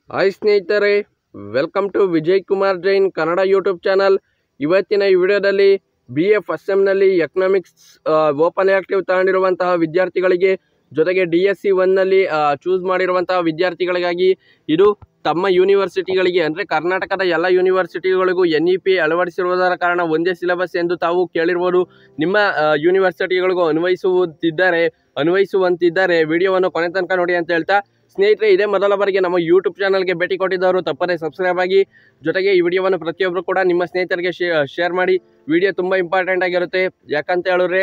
hi ಸ್ನೇಹಿತರೆ welcome to Vijay Kumar Jain Kannada YouTube channel ಇವತ್ತಿನ ಈ ವಿಡಿಯೋದಲ್ಲಿ ಬಿ ಎ ಫಸ್ಟ್ ಸೆಮ್ನಲ್ಲಿ ಎಕನಾಮಿಕ್ಸ್ ಓಪನ್ ಆಕ್ಟಿವ್ ತಗೊಂಡಿರುವಂತಹ ವಿದ್ಯಾರ್ಥಿಗಳಿಗೆ ಜೊತೆಗೆ ಡಿ ಎಸ್ ಸಿ ಒನ್ನಲ್ಲಿ ಚೂಸ್ ಮಾಡಿರುವಂತಹ ವಿದ್ಯಾರ್ಥಿಗಳಿಗಾಗಿ ಇದು ತಮ್ಮ ಯೂನಿವರ್ಸಿಟಿಗಳಿಗೆ ಅಂದರೆ ಕರ್ನಾಟಕದ ಎಲ್ಲ ಯೂನಿವರ್ಸಿಟಿಗಳಿಗೂ ಎನ್ ಇ ಪಿ ಅಳವಡಿಸಿರುವುದರ ಕಾರಣ ಒಂದೇ ಸಿಲೆಬಸ್ ಎಂದು ತಾವು ಕೇಳಿರ್ಬೋದು ನಿಮ್ಮ ಆ, ಯೂನಿವರ್ಸಿಟಿಗಳಿಗೂ ಅನ್ವಯಿಸುತ್ತಿದ್ದರೆ ಅನ್ವಯಿಸುವಂತಿದ್ದರೆ ವಿಡಿಯೋವನ್ನು ಕೊನೆ ತನಕ ನೋಡಿ ಅಂತ ಹೇಳ್ತಾ ಸ್ನೇಹಿತರೆ ಇದೇ ಮೊದಲ ಬಾರಿಗೆ ನಮ್ಮ ಯೂಟ್ಯೂಬ್ ಚಾನಲ್ಗೆ ಭೇಟಿ ಕೊಟ್ಟಿದ್ದವರು ತಪ್ಪದೇ ಸಬ್ಸ್ಕ್ರೈಬ್ ಆಗಿ ಜೊತೆಗೆ ಈ ವಿಡಿಯೋವನ್ನು ಪ್ರತಿಯೊಬ್ಬರು ಕೂಡ ನಿಮ್ಮ ಸ್ನೇಹಿತರಿಗೆ ಶೇರ್ ಮಾಡಿ ವಿಡಿಯೋ ತುಂಬ ಇಂಪಾರ್ಟೆಂಟ್ ಆಗಿರುತ್ತೆ ಯಾಕಂತ ಹೇಳಿದ್ರೆ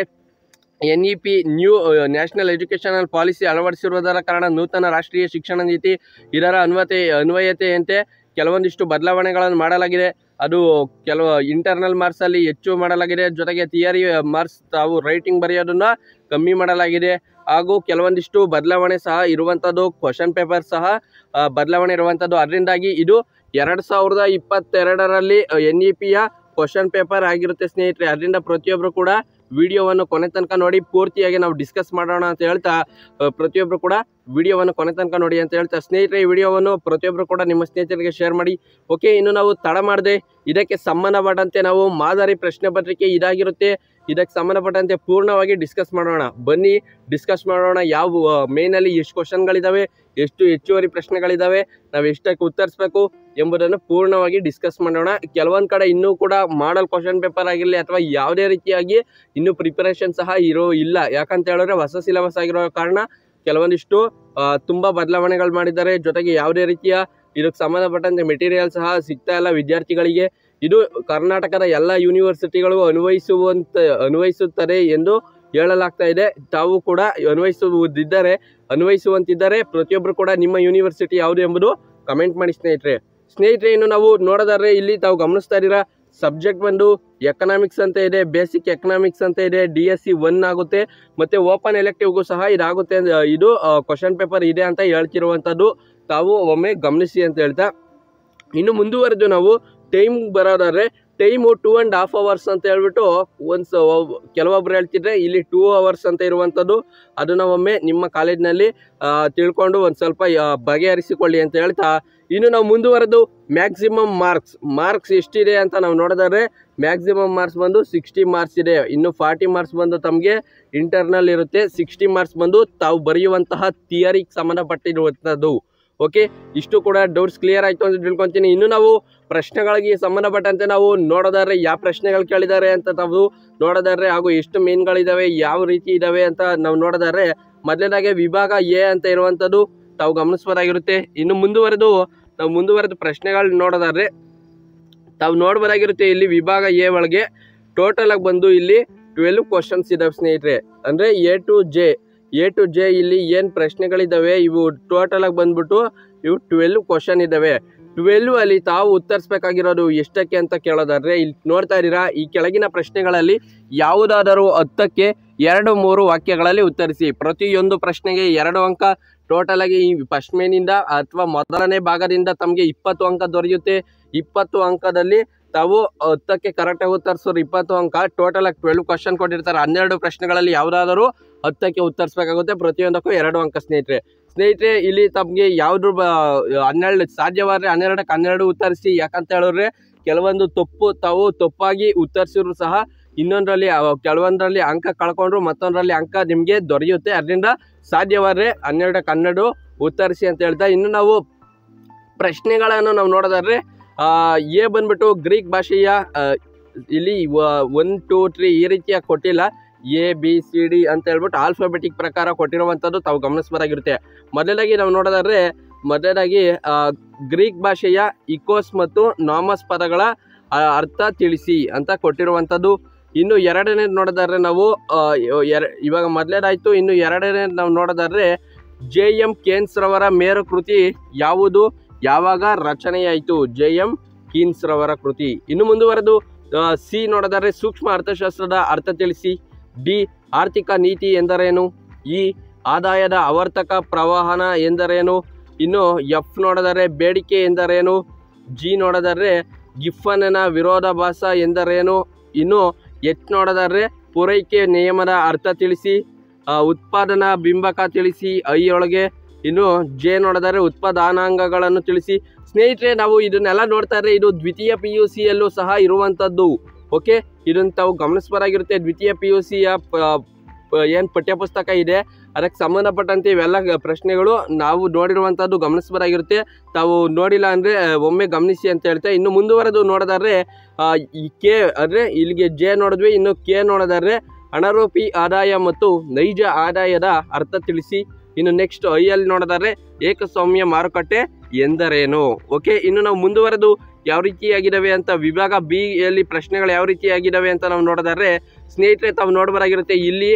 N E P new national educational policy ಅಳವಡಿಸಿರುವುದರ ಕಾರಣ ನೂತನ ರಾಷ್ಟ್ರೀಯ ಶಿಕ್ಷಣ ನೀತಿ ಇದರ ಅನ್ವತೆ ಅನ್ವಯತೆಯಂತೆ ಕೆಲವೊಂದಿಷ್ಟು ಬದಲಾವಣೆಗಳನ್ನು ಮಾಡಲಾಗಿದೆ ಅದು ಕೆಲವು ಇಂಟರ್ನಲ್ ಮಾರ್ಕ್ಸಲ್ಲಿ ಹೆಚ್ಚು ಮಾಡಲಾಗಿದೆ ಜೊತೆಗೆ ಥಿಯರಿ ಮಾರ್ಕ್ಸ್ ತಾವು ರೈಟಿಂಗ್ ಬರೆಯೋದನ್ನ ಕಮ್ಮಿ ಮಾಡಲಾಗಿದೆ ಹಾಗೂ ಕೆಲವೊಂದಿಷ್ಟು ಬದಲಾವಣೆ ಸಹ ಇರುವಂಥದ್ದು ಕ್ವಶನ್ ಪೇಪರ್ ಸಹ ಆ, ಬದಲಾವಣೆ ಇರುವಂಥದ್ದು ಅದರಿಂದಾಗಿ ಇದು ಎರಡು ಸಾವಿರದ ಇಪ್ಪತ್ತೆರಡರಲ್ಲಿ ಎನ್ ಇ ಪಿಯ ಕ್ವಶನ್ ಪೇಪರ್ ಆಗಿರುತ್ತೆ ಸ್ನೇಹಿತರೆ ಅದರಿಂದ ಪ್ರತಿಯೊಬ್ಬರು ಕೂಡ ವಿಡಿಯೋವನ್ನು ಕೊನೆ ತನಕ ನೋಡಿ ಪೂರ್ತಿಯಾಗಿ ನಾವು ಡಿಸ್ಕಸ್ ಮಾಡೋಣ ಅಂತ ಹೇಳ್ತಾ ಆ, ಪ್ರತಿಯೊಬ್ಬರು ಕೂಡ ವಿಡಿಯೋವನ್ನು ಕೊನೆ ತನಕ ನೋಡಿ ಅಂತ ಹೇಳ್ತಾ ಸ್ನೇಹಿತರೆ ಈ ವಿಡಿಯೋವನ್ನು ಪ್ರತಿಯೊಬ್ಬರು ಕೂಡ ನಿಮ್ಮ ಸ್ನೇಹಿತರಿಗೆ ಶೇರ್ ಮಾಡಿ ಓಕೆ ಇನ್ನು ನಾವು ತಡ ಮಾಡದೆ ಇದಕ್ಕೆ ಸಂಬಂಧಪಟ್ಟಂತೆ ನಾವು ಮಾದರಿ ಪ್ರಶ್ನೆ ಪತ್ರಿಕೆ ಇದಾಗಿರುತ್ತೆ ಇದಕ್ಕೆ ಸಂಬಂಧಪಟ್ಟಂತೆ ಪೂರ್ಣವಾಗಿ ಡಿಸ್ಕಸ್ ಮಾಡೋಣ ಬನ್ನಿ ಡಿಸ್ಕಸ್ ಮಾಡೋಣ ಯಾವ ಮೇನಲ್ಲಿ ಎಷ್ಟು ಕ್ವಶನ್ಗಳಿದ್ದಾವೆ ಎಷ್ಟು ಹೆಚ್ಚುವರಿ ಪ್ರಶ್ನೆಗಳಿದ್ದಾವೆ ನಾವು ಎಷ್ಟಕ್ಕೆ ಉತ್ತರಿಸಬೇಕು ಎಂಬುದನ್ನು ಪೂರ್ಣವಾಗಿ ಡಿಸ್ಕಸ್ ಮಾಡೋಣ ಕೆಲವೊಂದು ಕಡೆ ಇನ್ನೂ ಕೂಡ ಮಾಡಲ್ ಕ್ವಶನ್ ಪೇಪರ್ ಆಗಿರಲಿ ಅಥವಾ ಯಾವುದೇ ರೀತಿಯಾಗಿ ಇನ್ನೂ ಪ್ರಿಪರೇಷನ್ ಸಹ ಇರೋ ಇಲ್ಲ ಯಾಕಂತ ಹೇಳಿದ್ರೆ ಹೊಸ ಸಿಲೆಬಸ್ ಆಗಿರೋ ಕಾರಣ ಕೆಲವೊಂದಿಷ್ಟು ಆ, ತುಂಬ ಬದಲಾವಣೆಗಳು ಮಾಡಿದ್ದಾರೆ ಜೊತೆಗೆ ಯಾವುದೇ ರೀತಿಯ ಇದಕ್ಕೆ ಸಂಬಂಧಪಟ್ಟಂತೆ ಮೆಟೀರಿಯಲ್ ಸಹ ಸಿಗ್ತಾ ಇಲ್ಲ ವಿದ್ಯಾರ್ಥಿಗಳಿಗೆ ಇದು ಕರ್ನಾಟಕದ ಎಲ್ಲ ಯೂನಿವರ್ಸಿಟಿಗಳು ಅನ್ವಯಿಸುವಂತ ಅನ್ವಯಿಸುತ್ತದೆ ಎಂದು ಹೇಳಲಾಗ್ತಾ ಇದೆ ತಾವು ಕೂಡ ಅನ್ವಯಿಸುವುದಿದ್ದರೆ ಅನ್ವಯಿಸುವಂತಿದ್ದರೆ ಪ್ರತಿಯೊಬ್ಬರು ಕೂಡ ನಿಮ್ಮ ಯೂನಿವರ್ಸಿಟಿ ಯಾವುದು ಎಂಬುದು ಕಮೆಂಟ್ ಮಾಡಿ ಸ್ನೇಹಿತರೆ ಸ್ನೇಹಿತರೆ ಇನ್ನು ನಾವು ನೋಡೋದಾದ್ರೆ ಇಲ್ಲಿ ತಾವು ಗಮನಿಸ್ತಾ ಇದ್ದೀರಾ ಸಬ್ಜೆಕ್ಟ್ ಬಂದು ಎಕನಾಮಿಕ್ಸ್ ಅಂತ ಇದೆ ಬೇಸಿಕ್ ಎಕನಾಮಿಕ್ಸ್ ಅಂತ ಇದೆ ಡಿ ಎಸ್ ಸಿ ಒನ್ ಆಗುತ್ತೆ ಮತ್ತೆ ಓಪನ್ ಎಲೆಕ್ಟಿವ್ಗೂ ಸಹ ಇದಾಗುತ್ತೆ ಅಂತ- ಇದು ಕ್ವಶನ್ ಪೇಪರ್ ಇದೆ ಅಂತ ಹೇಳ್ತಿರುವಂಥದ್ದು ತಾವು ಒಮ್ಮೆ ಗಮನಿಸಿ ಅಂತ ಹೇಳ್ತಾ ಇನ್ನು ಮುಂದುವರೆದು ನಾವು ಟೈಮ್ ಬರೋದಾದ್ರೆ time two and half hours ಅಂತ ಹೇಳ್ಬಿಟ್ಟು ಒಂದು ಕೆಲವೊಬ್ರು ಹೇಳ್ತಿದ್ರೆ ಇಲ್ಲಿ ಟೂ ಅವರ್ಸ್ ಅಂತ ಇರುವಂಥದ್ದು ಅದನ್ನು ಒಮ್ಮೆ ನಿಮ್ಮ ಕಾಲೇಜ್ನಲ್ಲಿ ತಿಳ್ಕೊಂಡು ಒಂದು ಸ್ವಲ್ಪ ಆ, ಬಗೆಹರಿಸಿಕೊಳ್ಳಿ ಅಂತ ಹೇಳ್ತಾ ಇನ್ನು ನಾವು ಮುಂದುವರೆದು ಮ್ಯಾಕ್ಸಿಮಮ್ ಮಾರ್ಕ್ಸ್ ಮಾರ್ಕ್ಸ್ ಎಷ್ಟಿದೆ ಅಂತ ನಾವು ನೋಡಿದ್ರೆ ಮ್ಯಾಕ್ಸಿಮಮ್ ಮಾರ್ಕ್ಸ್ ಬಂದು ಸಿಕ್ಸ್ಟಿ ಮಾರ್ಕ್ಸ್ ಇದೆ ಇನ್ನು ಫಾರ್ಟಿ ಮಾರ್ಕ್ಸ್ ಬಂದು ತಮಗೆ ಇಂಟರ್ನಲ್ ಇರುತ್ತೆ ಸಿಕ್ಸ್ಟಿ ಮಾರ್ಕ್ಸ್ ಬಂದು ತಾವು ಬರೆಯುವಂತಹ ಥಿಯರಿಗೆ ಸಂಬಂಧಪಟ್ಟಿರುವಂಥದ್ದು ಓಕೆ ಇಷ್ಟು ಕೂಡ ಡೌಟ್ಸ್ ಕ್ಲಿಯರ್ ಆಯಿತು ಅಂತ ತಿಳ್ಕೊತೀನಿ ಇನ್ನು ನಾವು ಪ್ರಶ್ನೆಗಳಿಗೆ ಸಂಬಂಧಪಟ್ಟಂತೆ ನಾವು ನೋಡೋದಾದ್ರೆ ಯಾವ ಪ್ರಶ್ನೆಗಳು ಕೇಳಿದ್ದಾರೆ ಅಂತ ನಾವು ನೋಡೋದಾದ್ರೆ ಹಾಗೂ ಎಷ್ಟು ಮೇನ್ಗಳಿದ್ದಾವೆ ಯಾವ ರೀತಿ ಇದ್ದಾವೆ ಅಂತ ನಾವು ನೋಡೋದಾದ್ರೆ ಮೊದಲನೇದಾಗಿ ವಿಭಾಗ ಎ ಅಂತ ಇರುವಂಥದ್ದು ತಾವು ಗಮನಿಸ್ಬೋದಾಗಿರುತ್ತೆ ಇನ್ನು ಮುಂದುವರೆದು ನಾವು ಮುಂದುವರೆದು ಪ್ರಶ್ನೆಗಳು ನೋಡೋದಾದ್ರೆ ತಾವು ನೋಡ್ಬೋದಾಗಿರುತ್ತೆ ಇಲ್ಲಿ ವಿಭಾಗ ಎ ಒಳಗೆ ಟೋಟಲ್ ಆಗಿ ಬಂದು ಇಲ್ಲಿ ಟ್ವೆಲ್ವ್ ಕ್ವಶನ್ಸ್ ಇದಾವೆ ಸ್ನೇಹಿತರೆ ಅಂದರೆ A to J A to J ಇಲ್ಲಿ ಏನು ಪ್ರಶ್ನೆಗಳಿದ್ದಾವೆ ಇವು ಟೋಟಲ್ ಆಗಿ ಬಂದ್ಬಿಟ್ಟು ಇವು ಟ್ವೆಲ್ವ್ ಕ್ವಶನ್ ಇದ್ದಾವೆ ಟ್ವೆಲ್ವ್ ಅಲ್ಲಿ ತಾವು ಉತ್ತರಿಸ್ಬೇಕಾಗಿರೋದು ಎಷ್ಟಕ್ಕೆ ಅಂತ ಕೇಳೋದಾದ್ರೆ ಇಲ್ಲಿ ನೋಡ್ತಾ ಇದ್ದೀರಾ ಈ ಕೆಳಗಿನ ಪ್ರಶ್ನೆಗಳಲ್ಲಿ ಯಾವುದಾದರೂ ಹತ್ತಕ್ಕೆ ಎರಡು ಮೂರು ವಾಕ್ಯಗಳಲ್ಲಿ ಉತ್ತರಿಸಿ ಪ್ರತಿಯೊಂದು ಪ್ರಶ್ನೆಗೆ ಎರಡು ಅಂಕ ಟೋಟಲ್ ಆಗಿ ಈ ಫಸ್ಟ್ ಮೇನಿಂದ ಅಥವಾ ಮೊದಲನೇ ಭಾಗದಿಂದ ತಮಗೆ ಇಪ್ಪತ್ತು ಅಂಕ ದೊರೆಯುತ್ತೆ ಇಪ್ಪತ್ತು ಅಂಕದಲ್ಲಿ ತಾವು ಹತ್ತಕ್ಕೆ ಕರೆಕ್ಟಾಗಿ ಉತ್ತರಿಸೋರು ಇಪ್ಪತ್ತು ಅಂಕ ಟೋಟಲ್ ಆಗಿ ಟ್ವೆಲ್ವ್ ಕ್ವಶನ್ ಕೊಟ್ಟಿರ್ತಾರೆ ಹನ್ನೆರಡು ಪ್ರಶ್ನೆಗಳಲ್ಲಿ ಯಾವುದಾದರೂ ಹತ್ತಕ್ಕೆ ಉತ್ತರಿಸಬೇಕಾಗುತ್ತೆ ಪ್ರತಿಯೊಂದಕ್ಕೂ ಎರಡು ಅಂಕ ಸ್ನೇಹಿತರೆ ಸ್ನೇಹಿತರೆ ಇಲ್ಲಿ ತಮಗೆ ಯಾವ್ದು ಬ ಹನ್ನೆರಡು ಸಾಧ್ಯವಾದರೆ ಹನ್ನೆರಡಕ್ಕೆ ಹನ್ನೆರಡು ಉತ್ತರಿಸಿ ಯಾಕಂತ ಹೇಳಿದ್ರೆ ಕೆಲವೊಂದು ತಪ್ಪು ತಾವು ತಪ್ಪಾಗಿ ಉತ್ತರಿಸಿದ್ರು ಸಹ ಇನ್ನೊಂದರಲ್ಲಿ ಅಹ್, ಕೆಲವೊಂದರಲ್ಲಿ ಅಂಕ ಕಳ್ಕೊಂಡ್ರು ಮತ್ತೊಂದರಲ್ಲಿ ಅಂಕ ನಿಮಗೆ ದೊರೆಯುತ್ತೆ ಅದರಿಂದ ಸಾಧ್ಯವಾದರೆ ಹನ್ನೆರಡಕ್ಕೆ ಹನ್ನೆರಡು ಉತ್ತರಿಸಿ ಅಂತ ಹೇಳ್ತಾ ಇನ್ನು ನಾವು ಪ್ರಶ್ನೆಗಳನ್ನು ನಾವು ನೋಡೋದಾದ್ರೆ ಆ, ಎ ಬಂದ್ಬಿಟ್ಟು ಗ್ರೀಕ್ ಭಾಷೆಯ ಆ, ಇಲ್ಲಿ ಒನ್ ಟೂ ತ್ರೀ ಈ ರೀತಿಯ ಕೊಟ್ಟಿಲ್ಲ ಎ ಬಿ ಸಿ ಡಿ ಅಂತ ಹೇಳ್ಬಿಟ್ಟು ಆಲ್ಫಾಬೆಟಿಕ್ ಪ್ರಕಾರ ಕೊಟ್ಟಿರುವಂಥದ್ದು ತಾವು ಗಮನಿಸಬೇಕಾಗಿರುತ್ತೆ ಮೊದಲಾಗಿ ನಾವು ನೋಡೋದಾದ್ರೆ ಮೊದಲಾಗಿ ಆ, ಗ್ರೀಕ್ ಭಾಷೆಯ ಇಕೋಸ್ ಮತ್ತು ನಾಮಸ್ ಪದಗಳ ಆ, ಅರ್ಥ ತಿಳಿಸಿ ಅಂತ ಕೊಟ್ಟಿರುವಂಥದ್ದು ಇನ್ನು ಎರಡನೇ ನೋಡೋದಾದ್ರೆ ನಾವು ಆ, ಎರ- ಇವಾಗ ಮೊದಲೇದಾಯ್ತು ಇನ್ನು ಎರಡನೇ ನಾವು ನೋಡೋದಾದ್ರೆ ಜೆ ಎಂ ಕೇನ್ಸ್ ರವರ ಮೇರು ಕೃತಿ ಯಾವುದು ಯಾವಾಗ ರಚನೆಯಾಯಿತು ಜೆ ಎಂ ಕೀನ್ಸ್ ರವರ ಕೃತಿ ಇನ್ನು ಮುಂದುವರೆದು ಆ, ಸಿ ನೋಡೋದಾದ್ರೆ ಸೂಕ್ಷ್ಮ ಅರ್ಥಶಾಸ್ತ್ರದ ಅರ್ಥ ತಿಳಿಸಿ ಡಿ ಆರ್ಥಿಕ ನೀತಿ ಎಂದರೇನು ಇ ಆದಾಯದ ಆವರ್ತಕ ಪ್ರವಾಹನ ಎಂದರೇನು ಇನ್ನು ಎಫ್ ನೋಡಿದರೆ ಬೇಡಿಕೆ ಎಂದರೇನು ಜಿ ನೋಡಿದರೆ ಗಿಫ್ಫನ್ನ ವಿರೋಧಾಭಾಸ ಎಂದರೇನು ಇನ್ನು ಎಚ್ ನೋಡಿದರೆ ಪೂರೈಕೆ ನಿಯಮದ ಅರ್ಥ ತಿಳಿಸಿ ಆ, ಉತ್ಪಾದನಾ ಬಿಂಬಕ ತಿಳಿಸಿ ಐ ಒಳಗೆ ಇನ್ನು ಜೆ ನೋಡಿದರೆ ಉತ್ಪಾದನಾಂಗಗಳನ್ನು ತಿಳಿಸಿ ಸ್ನೇಹಿತರೆ ನಾವು ಇದನ್ನೆಲ್ಲ ನೋಡ್ತಾ ಇದ್ರೆ ಇದು ದ್ವಿತೀಯ ಪಿ ಯು ಸಿಯಲ್ಲೂ ಸಹ ಇರುವಂಥದ್ದು ಓಕೆ ಇದನ್ನು ತಾವು ಗಮನಿಸಬಾರಾಗಿರುತ್ತೆ ದ್ವಿತೀಯ ಪಿ ಯು ಸಿಯ ಏನು ಪಠ್ಯಪುಸ್ತಕ ಇದೆ ಅದಕ್ಕೆ ಸಂಬಂಧಪಟ್ಟಂತೆ ಇವೆಲ್ಲ ಗ- ಪ್ರಶ್ನೆಗಳು ನಾವು ನೋಡಿರುವಂಥದ್ದು ಗಮನಿಸಬಾರಾಗಿರುತ್ತೆ ತಾವು ನೋಡಿಲ್ಲ ಅಂದರೆ ಒಮ್ಮೆ ಗಮನಿಸಿ ಅಂತ ಹೇಳ್ತೆ ಇನ್ನು ಮುಂದುವರೆದು ನೋಡೋದಾದ್ರೆ ಆ, ಈ ಕೆ ಅಂದರೆ ಇಲ್ಲಿಗೆ ಜೆ ನೋಡಿದ್ವಿ ಇನ್ನು ಕೆ ನೋಡೋದಾದ್ರೆ ಅನರೋಪಿ ಆದಾಯ ಮತ್ತು ನೈಜ ಆದಾಯದ ಅರ್ಥ ತಿಳಿಸಿ ಇನ್ನು ನೆಕ್ಸ್ಟ್ ಐ ಅಲ್ಲಿ ನೋಡೋದಾದ್ರೆ ಏಕಸ್ವಾಮ್ಯ ಮಾರುಕಟ್ಟೆ ಎಂದರೇನು ಓಕೆ ಇನ್ನು ನಾವು ಮುಂದುವರೆದು ಯಾವ ರೀತಿಯಾಗಿದ್ದಾವೆ ಅಂತ ವಿಭಾಗ ಬಿ ಯಲ್ಲಿ ಪ್ರಶ್ನೆಗಳು ಯಾವ ರೀತಿಯಾಗಿದ್ದಾವೆ ಅಂತ ನಾವು ನೋಡೋದಾದ್ರೆ ಸ್ನೇಹಿತರೆ ತಾವು ನೋಡಬರಾಗಿರುತ್ತೆ ಇಲ್ಲಿ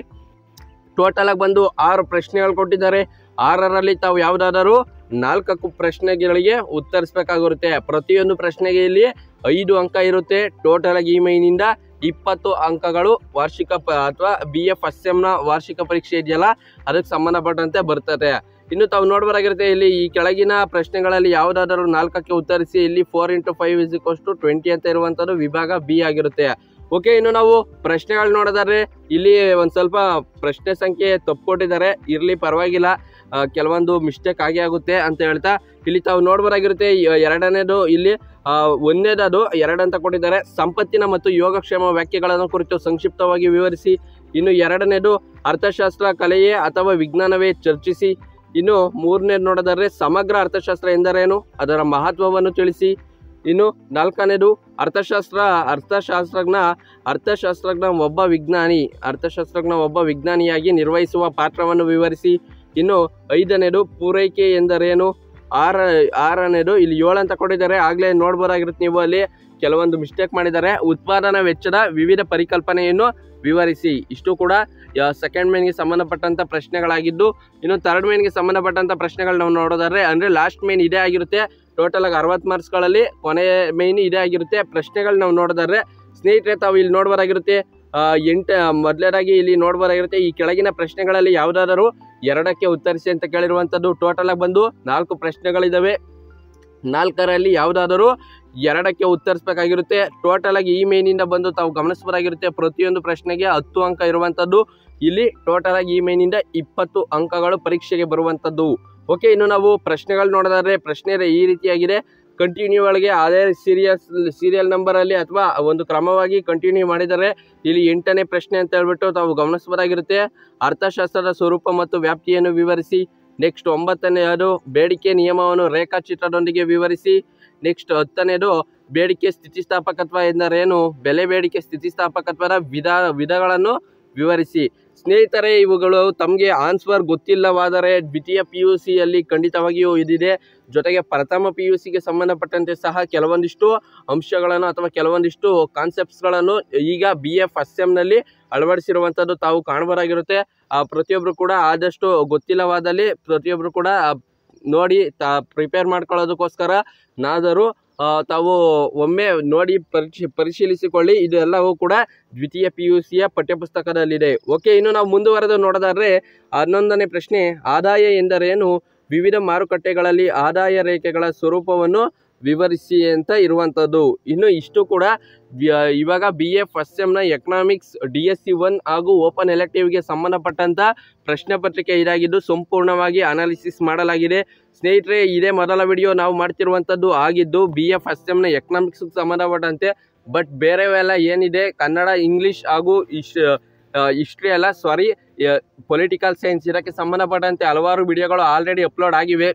ಟೋಟಲ್ ಆಗಿ ಬಂದು ಆರು ಪ್ರಶ್ನೆಗಳು ಕೊಟ್ಟಿದ್ದಾರೆ ಆರರಲ್ಲಿ ತಾವು ಯಾವುದಾದರೂ ನಾಲ್ಕು ಪ್ರಶ್ನೆಗಳಿಗೆ ಉತ್ತರಿಸಬೇಕಾಗಿರುತ್ತೆ ಪ್ರತಿಯೊಂದು ಪ್ರಶ್ನೆಗೆ ಇಲ್ಲಿ ಐದು ಅಂಕ ಇರುತ್ತೆ ಟೋಟಲ್ ಆಗಿ ಈ ಮೈನಿಂದ ಇಪ್ಪತ್ತು ಅಂಕಗಳು ವಾರ್ಷಿಕ ಪ ಅಥವಾ ಬಿ ಎ ಫಸ್ಟ್ ಸೆಮ್ನ ವಾರ್ಷಿಕ ಪರೀಕ್ಷೆ ಇದೆಯಲ್ಲ ಅದಕ್ಕೆ ಸಂಬಂಧಪಟ್ಟಂತೆ ಬರ್ತದೆ ಇನ್ನು ತಾವು ನೋಡಬರಾಗಿರುತ್ತೆ ಇಲ್ಲಿ ಈ ಕೆಳಗಿನ ಪ್ರಶ್ನೆಗಳಲ್ಲಿ ಯಾವುದಾದರೂ ನಾಲ್ಕಕ್ಕೆ ಉತ್ತರಿಸಿ ಇಲ್ಲಿ four into five is to twenty ಅಂತ ಇರುವಂಥದ್ದು ವಿಭಾಗ ಬಿ ಆಗಿರುತ್ತೆ ಓಕೆ ಇನ್ನು ನಾವು ಪ್ರಶ್ನೆಗಳು ನೋಡೋದಾದ್ರೆ ಇಲ್ಲಿ ಒಂದು ಸ್ವಲ್ಪ ಪ್ರಶ್ನೆ ಸಂಖ್ಯೆ ತಪ್ಪು ಕೊಟ್ಟಿದ್ದಾರೆ ಇರಲಿ ಪರವಾಗಿಲ್ಲ ಆ, ಕೆಲವೊಂದು ಮಿಸ್ಟೇಕ್ ಆಗೇ ಆಗುತ್ತೆ ಅಂತ ಹೇಳ್ತಾ ಇಲ್ಲಿ ತಾವು ನೋಡ್ಬೋದಾಗಿರುತ್ತೆ ಈ ಎರಡನೇದು ಇಲ್ಲಿ ಆ, ಒಂದನೇದದು ಎರಡಂತ ಕೊಟ್ಟಿದ್ದಾರೆ ಸಂಪತ್ತಿನ ಮತ್ತು ಯೋಗಕ್ಷೇಮ ವ್ಯಾಖ್ಯೆಗಳನ್ನು ಕುರಿತು ಸಂಕ್ಷಿಪ್ತವಾಗಿ ವಿವರಿಸಿ ಇನ್ನು ಎರಡನೇದು ಅರ್ಥಶಾಸ್ತ್ರ ಕಲೆಯೇ ಅಥವಾ ವಿಜ್ಞಾನವೇ ಚರ್ಚಿಸಿ ಇನ್ನು ಮೂರನೇದು ನೋಡೋದಾದ್ರೆ ಸಮಗ್ರ ಅರ್ಥಶಾಸ್ತ್ರ ಎಂದರೇನು ಅದರ ಮಹತ್ವವನ್ನು ತಿಳಿಸಿ ಇನ್ನು ನಾಲ್ಕನೇದು ಅರ್ಥಶಾಸ್ತ್ರ ಅರ್ಥಶಾಸ್ತ್ರಜ್ಞ ಅರ್ಥಶಾಸ್ತ್ರಜ್ಞ ಒಬ್ಬ ವಿಜ್ಞಾನಿ ಅರ್ಥಶಾಸ್ತ್ರಜ್ಞ ಒಬ್ಬ ವಿಜ್ಞಾನಿಯಾಗಿ ನಿರ್ವಹಿಸುವ ಪಾತ್ರವನ್ನು ವಿವರಿಸಿ ಇನ್ನು ಐದನೇದು ಪೂರೈಕೆ ಎಂದರೇನು ಆರ ಆರನೇದು ಇಲ್ಲಿ ಏಳು ಅಂತ ಕೊಟ್ಟಿದ್ದಾರೆ ಆಗಲೇ ನೋಡ್ಬೋದಾಗಿರುತ್ತೆ ನೀವು ಅಲ್ಲಿ ಕೆಲವೊಂದು ಮಿಸ್ಟೇಕ್ ಮಾಡಿದ್ದಾರೆ ಉತ್ಪಾದನಾ ವೆಚ್ಚದ ವಿವಿಧ ಪರಿಕಲ್ಪನೆಯನ್ನು ವಿವರಿಸಿ ಇಷ್ಟು ಕೂಡ ಸೆಕೆಂಡ್ ಮೇನ್ಗೆ ಸಂಬಂಧಪಟ್ಟಂಥ ಪ್ರಶ್ನೆಗಳಾಗಿದ್ದು ಇನ್ನು ಥರ್ಡ್ ಮೇನ್ಗೆ ಸಂಬಂಧಪಟ್ಟಂಥ ಪ್ರಶ್ನೆಗಳು ನಾವು ನೋಡೋದಾದ್ರೆ ಅಂದರೆ ಲಾಸ್ಟ್ ಮೇನ್ ಇದೇ ಆಗಿರುತ್ತೆ ಟೋಟಲ್ ಆಗಿ ಅರವತ್ತು ಮಾರ್ಕ್ಸ್ಗಳಲ್ಲಿ ಕೊನೆಯ ಮೇನ್ ಇದೇ ಆಗಿರುತ್ತೆ ಪ್ರಶ್ನೆಗಳು ನಾವು ನೋಡೋದಾದ್ರೆ ಸ್ನೇಹಿತರೆ ತಾವು ಇಲ್ಲಿ ನೋಡ್ಬೋದಾಗಿರುತ್ತೆ ಆ, ಎಂಟ ಮೊದಲನೇದಾಗಿ ಇಲ್ಲಿ ನೋಡ್ಬೋದಾಗಿರುತ್ತೆ ಈ ಕೆಳಗಿನ ಪ್ರಶ್ನೆಗಳಲ್ಲಿ ಯಾವುದಾದರೂ ಎರಡಕ್ಕೆ ಉತ್ತರಿಸಿ ಅಂತ ಕೇಳಿರುವಂಥದ್ದು ಟೋಟಲ್ ಆಗಿ ಬಂದು ನಾಲ್ಕು ಪ್ರಶ್ನೆಗಳಿದ್ದಾವೆ ನಾಲ್ಕರಲ್ಲಿ ಯಾವುದಾದರೂ ಎರಡಕ್ಕೆ ಉತ್ತರಿಸಬೇಕಾಗಿರುತ್ತೆ ಟೋಟಲ್ ಆಗಿ ಈ ಮೇನಿಂದ ಬಂದು ತಾವು ಗಮನಿಸಬೇಕಾಗಿರುತ್ತೆ ಪ್ರತಿಯೊಂದು ಪ್ರಶ್ನೆಗೆ ಹತ್ತು ಅಂಕ ಇರುವಂಥದ್ದು ಇಲ್ಲಿ ಟೋಟಲ್ ಆಗಿ ಈ ಮೇನಿಂದ ಇಪ್ಪತ್ತು ಅಂಕಗಳು ಪರೀಕ್ಷೆಗೆ ಬರುವಂಥದ್ದು ಓಕೆ ಇನ್ನು ನಾವು ಪ್ರಶ್ನೆಗಳು ನೋಡೋದಾದ್ರೆ ಪ್ರಶ್ನೆ ಈ ರೀತಿಯಾಗಿದೆ ಕಂಟಿನ್ಯೂ ಒಳಗೆ ಅದೇ ಸೀರಿಯಸ್ ಸೀರಿಯಲ್ ನಂಬರಲ್ಲಿ ಅಥವಾ ಒಂದು ಕ್ರಮವಾಗಿ ಕಂಟಿನ್ಯೂ ಮಾಡಿದರೆ ಇಲ್ಲಿ ಎಂಟನೇ ಪ್ರಶ್ನೆ ಅಂತ ಹೇಳ್ಬಿಟ್ಟು ತಾವು ಗಮನಿಸಬಹುದಾಗಿರುತ್ತೆ ಅರ್ಥಶಾಸ್ತ್ರದ ಸ್ವರೂಪ ಮತ್ತು ವ್ಯಾಪ್ತಿಯನ್ನು ವಿವರಿಸಿ ನೆಕ್ಸ್ಟ್ ಒಂಬತ್ತನೆಯದು ಬೇಡಿಕೆ ನಿಯಮವನ್ನು ರೇಖಾಚಿತ್ರದೊಂದಿಗೆ ವಿವರಿಸಿ ನೆಕ್ಸ್ಟ್ ಹತ್ತನೇದು ಬೇಡಿಕೆ ಸ್ಥಿತಿಸ್ಥಾಪಕತ್ವ ಎಂದರೇನು ಬೆಲೆ ಬೇಡಿಕೆ ಸ್ಥಿತಿಸ್ಥಾಪಕತ್ವದ ವಿಧ ವಿಧಗಳನ್ನು ವಿವರಿಸಿ ಸ್ನೇಹಿತರೆ ಇವುಗಳು ತಮಗೆ ಆನ್ಸರ್ ಗೊತ್ತಿಲ್ಲವಾದರೆ ದ್ವಿತೀಯ ಪಿ ಯು ಸಿಯಲ್ಲಿ ಖಂಡಿತವಾಗಿಯೂ ಇದಿದೆ ಜೊತೆಗೆ ಪ್ರಥಮ ಪಿ ಯು ಸಿಗೆ ಸಂಬಂಧಪಟ್ಟಂತೆ ಸಹ ಕೆಲವೊಂದಿಷ್ಟು ಅಂಶಗಳನ್ನು ಅಥವಾ ಕೆಲವೊಂದಿಷ್ಟು ಕಾನ್ಸೆಪ್ಟ್ಸ್ಗಳನ್ನು ಈಗ ಬಿ ಎ ಫಸ್ಟ್ ಸೆಮ್ನಲ್ಲಿ ಅಳವಡಿಸಿರುವಂಥದ್ದು ತಾವು ಕಾಣಬರಾಗಿರುತ್ತೆ ಆ ಪ್ರತಿಯೊಬ್ಬರು ಕೂಡ ಆದಷ್ಟು ಗೊತ್ತಿಲ್ಲವಾದಲ್ಲಿ ಪ್ರತಿಯೊಬ್ಬರು ಕೂಡ ಆ, ನೋಡಿ ತಾ ಪ್ರಿಪೇರ್ ಮಾಡ್ಕೊಳ್ಳೋದಕ್ಕೋಸ್ಕರ ನಾದರೂ ಆ, ತಾವು ಒಮ್ಮೆ ನೋಡಿ ಪರಿಶೀ ಪರಿಶೀಲಿಸಿಕೊಳ್ಳಿ ಇದು ಎಲ್ಲವೂ ಕೂಡ ದ್ವಿತೀಯ ಪಿ ಯು ಸಿಯ ಪಠ್ಯಪುಸ್ತಕದಲ್ಲಿದೆ ಓಕೆ ಇನ್ನು ನಾವು ಮುಂದುವರೆದು ನೋಡೋದಾದ್ರೆ ಹನ್ನೊಂದನೇ ಪ್ರಶ್ನೆ ಆದಾಯ ಎಂದರೇನು ವಿವಿಧ ಮಾರುಕಟ್ಟೆಗಳಲ್ಲಿ ಆದಾಯ ರೇಖೆಗಳ ಸ್ವರೂಪವನ್ನು ವಿವರಿಸಿ ಅಂತ ಇರುವಂಥದ್ದು ಇನ್ನು ಇಷ್ಟು ಕೂಡ ವ್ಯ- ಇವಾಗ ಬಿ ಎ ಫಸ್ಟ್ ಸೆಮ್ನ economics D S C one ಹಾಗೂ ಓಪನ್ ಎಲೆಕ್ಟಿವ್ಗೆ ಸಂಬಂಧಪಟ್ಟಂಥ ಪ್ರಶ್ನೆ ಪತ್ರಿಕೆ ಇದಾಗಿದ್ದು ಸಂಪೂರ್ಣವಾಗಿ ಅನಾಲಿಸಿಸ್ ಮಾಡಲಾಗಿದೆ ಸ್ನೇಹಿತರೆ ಇದೇ ಮೊದಲ ವಿಡಿಯೋ ನಾವು ಮಾಡ್ತಿರುವಂಥದ್ದು ಆಗಿದ್ದು ಬಿ ಎ ಫಸ್ಟ್ ಸೆಮ್ನ ಎಕನಾಮಿಕ್ಸ್ಗೆ ಸಂಬಂಧಪಟ್ಟಂತೆ ಬಟ್ ಬೇರೆವೆಲ್ಲ ಏನಿದೆ ಕನ್ನಡ ಇಂಗ್ಲೀಷ್ ಹಾಗೂ ಇಶ್ ಹಿಸ್ಟ್ರಿ ಅಲ್ಲ ಸಾರಿ ಪೊಲಿಟಿಕಲ್ ಸೈನ್ಸ್ ಇದಕ್ಕೆ ಸಂಬಂಧಪಟ್ಟಂತೆ ಹಲವಾರು ವಿಡಿಯೋಗಳು ಆಲ್ರೆಡಿ ಅಪ್ಲೋಡ್ ಆಗಿವೆ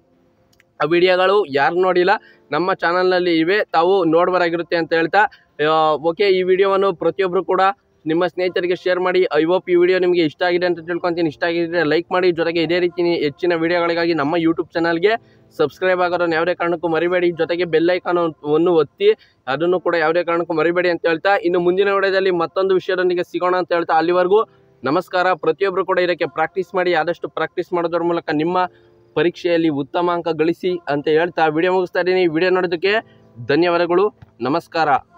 ಆ ವಿಡಿಯೋಗಳು ಯಾರು ನೋಡಿಲ್ಲ ನಮ್ಮ ಚಾನಲ್ನಲ್ಲಿ ಇವೆ ತಾವು ನೋಡ್ಬರಾಗಿರುತ್ತೆ ಅಂತ ಹೇಳ್ತಾ ಓಕೆ ಈ ವಿಡಿಯೋವನ್ನು ಪ್ರತಿಯೊಬ್ಬರು ಕೂಡ ನಿಮ್ಮ ಸ್ನೇಹಿತರಿಗೆ ಶೇರ್ ಮಾಡಿ ಐ ಹೋಪ್ ಈ ವಿಡಿಯೋ ನಿಮಗೆ ಇಷ್ಟ ಆಗಿದೆ ಅಂತ ತಿಳ್ಕೊತೀನಿ ಇಷ್ಟ ಆಗಿದ್ರೆ ಲೈಕ್ ಮಾಡಿ ಜೊತೆಗೆ ಇದೇ ರೀತಿ ಹೆಚ್ಚಿನ ವಿಡಿಯೋಗಳಿಗಾಗಿ ನಮ್ಮ ಯೂಟ್ಯೂಬ್ ಚಾನಲ್ಗೆ ಸಬ್ಸ್ಕ್ರೈಬ್ ಆಗೋದನ್ನು ಯಾವುದೇ ಕಾರಣಕ್ಕೂ ಮರಿಬೇಡಿ ಜೊತೆಗೆ ಬೆಲ್ ಐಕಾನನ್ನು ಒತ್ತಿ ಅದನ್ನು ಕೂಡ ಯಾವುದೇ ಕಾರಣಕ್ಕೂ ಮರಿಬೇಡಿ ಅಂತ ಹೇಳ್ತಾ ಇನ್ನು ಮುಂದಿನ ವಿಡಿಯೋದಲ್ಲಿ ಮತ್ತೊಂದು ವಿಷಯದೊಂದಿಗೆ ಸಿಗೋಣ ಅಂತ ಹೇಳ್ತಾ ಅಲ್ಲಿವರೆಗೂ ನಮಸ್ಕಾರ ಪ್ರತಿಯೊಬ್ಬರು ಕೂಡ ಇದಕ್ಕೆ ಪ್ರಾಕ್ಟೀಸ್ ಮಾಡಿ ಆದಷ್ಟು ಪ್ರಾಕ್ಟೀಸ್ ಮಾಡೋದ್ರ ಮೂಲಕ ನಿಮ್ಮ ಪರೀಕ್ಷೆಯಲ್ಲಿ ಉತ್ತಮ ಅಂಕ ಗಳಿಸಿ ಅಂತ ಹೇಳ್ತಾ ವಿಡಿಯೋ ಮುಗಿಸ್ತಾ ಇದ್ದೀನಿ ವಿಡಿಯೋ ನೋಡೋದಕ್ಕೆ ಧನ್ಯವಾದಗಳು ನಮಸ್ಕಾರ